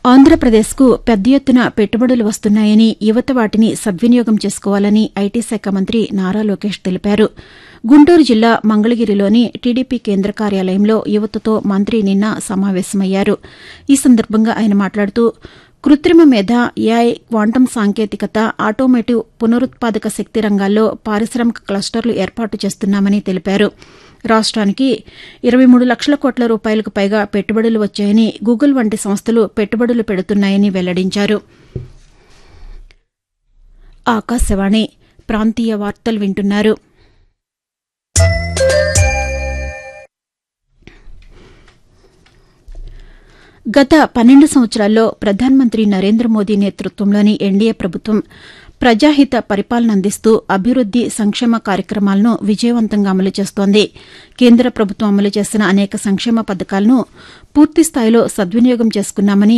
ఆంధ్రప్రదేశ్కు పెద్ద ఎత్తున పెట్టుబడులు వస్తున్నాయని యువత వాటిని సద్వినియోగం చేసుకోవాలని ఐటీ శాఖ మంత్రి నారా లోకేష్ తెలిపారు గుంటూరు జిల్లా మంగళగిరిలోని టీడీపీ కేంద్ర కార్యాలయంలో యువతతో మంత్రి నిన్న సమావేశమయ్యారు ఈ సందర్భంగా ఆయన మాట్లాడుతూ కృత్రిమ మేధ ఏఐ క్వాంటం సాంకేతికత ఆటోమోటివ్ పునరుత్పాదక శక్తి రంగాల్లో పారిశ్రామిక క్లస్టర్లు ఏర్పాటు చేస్తున్నామని తెలిపారు రాష్ట్రానికి ఇరవై మూడు లక్షల కోట్ల రూపాయలకు పైగా పెట్టుబడులు వచ్చాయని గూగుల్ వంటి సంస్థలు పెట్టుబడులు పెడుతున్నాయని వెల్లడించారు ఆకాశవాణి ప్రాంతీయ వార్తలు వింటున్నారు గత పన్నెండు సంవత్సరాల్లో ప్రధానమంత్రి నరేంద్ర మోదీ నేతృత్వంలోని ఎన్డీఏ ప్రభుత్వం ప్రజాహిత పరిపాలన అందిస్తూ అభివృద్ది సంక్షేమ కార్యక్రమాలను విజయవంతంగా అమలు చేస్తోంది కేంద్ర ప్రభుత్వం అమలు చేసిన అనేక సంక్షేమ పథకాలను పూర్తిస్థాయిలో సద్వినియోగం చేసుకున్నామని